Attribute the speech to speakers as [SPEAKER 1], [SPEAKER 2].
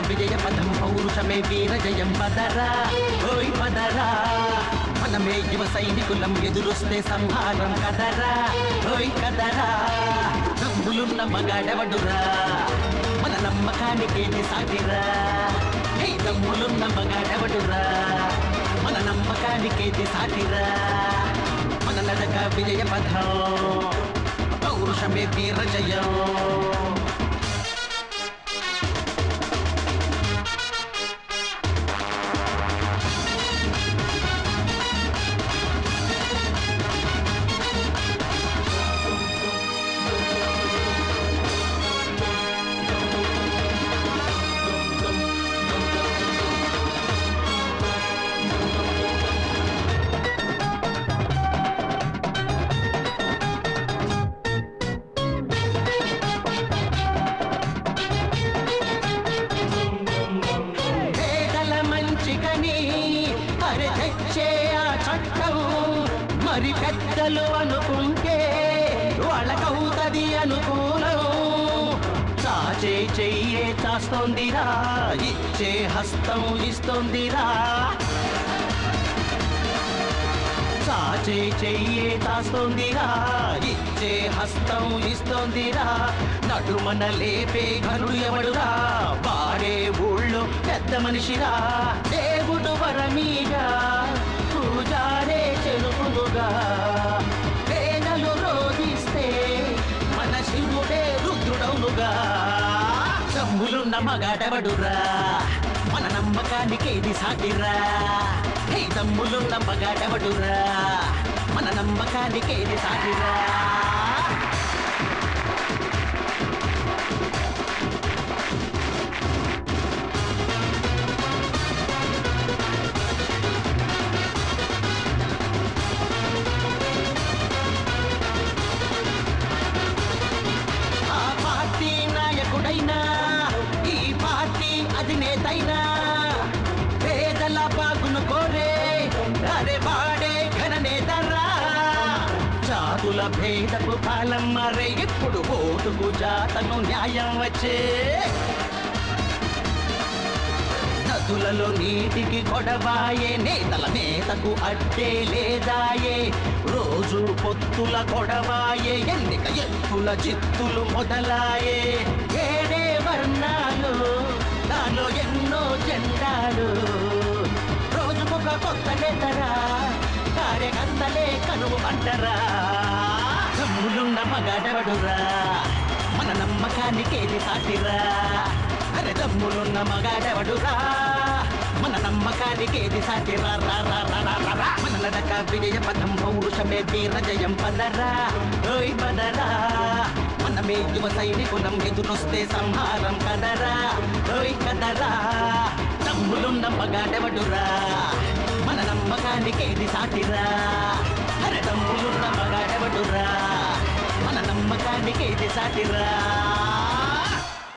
[SPEAKER 1] విజయ పదం పౌరుషమే వీర జయం పదరా ఓయ్ పదరా మనమే యువ సైనికులం ఎదురొస్తే సంహారం కదరా ఓయ్ కదరా దమ్ములున్న మగాడవడురా మన నమ్మకానికేది సాటిరా హే దమ్ములున్న మగాడవడురా మన నమ్మకానికేది సాటిరా మన నడక విజయ పథం పౌరుషమే వీర జయం పేదల మంచికని అరే తెచ్చే ఆ చట్టం మరి పెద్దలు అనుకుంటే వాళ్ళకవుతది అనుకూలం చాచే చెయ్యే చాస్తోందిరా ఇచ్చే హస్తం ఇస్తోందిరా చాచే చెయ్యే తాస్తోందిరా ఇచ్చే హస్తం ఇస్తోందిరా నడుమన లేపే ఘనుడు ఎవడురా వాడే ఊళ్ళో పెద్ద మనిషిరా దేవుడు వరమీగా పూజారే చెరుపులుగా పేదలు రోధిస్తే మన శివుడే రుద్రుడవునుగా దమ్ములున్న మగాడవడురా మన నమ్మకానికి ఇది సాటిరా హే దమ్ములున్న మగాడవడురా మన నమ్మకానికి ఇది సాటిరా ఆ పార్టీ నాయకుడైనా ఈ పార్టీ అధినేతైనా పేదల బాగును కోరే అరే వాడే ఘననేతరా జాతుల భేదపు కాలం మరే ఇప్పుడు ఓటుకు జాతను న్యాయం వచ్చే నదులలో నీటికి గొడవాయే నేతల నేతకు అడ్డే లేదాయే రోజు పొత్తుల గొడవాయే ఎన్నిక ఎత్తుల చిత్తులు మొదలాయే ఏడే వర్ణాలు దానిలో ఎన్నో జెండాలు రోజుకొక కొత్త నేతరా కార్యకర్తలే కనువు అంటరా తమ్ములున్న మగాడవడురా మన నమ్మకానికి ఏది సాటిరా అరే దమ్ములున్న మగాడెవడురా మన నమ్మకానికి ఏది సాటిరా రా రా రా రా రా రా. మన నడక విజయ పదం పౌరుషమే వీర జయం పదరా ఓయ్ పదరా మనమే యువ సైనికులం ఎదురొస్తే సంహారం కదరా ఓయ్ కదరా దమ్ములున్న మగాడెవడురా మన నమ్మకానికి ఏది సాటిరా అరే దమ్ములున్న మగాడెవడురా మన నమ్మకానికి ఏది సాటిరా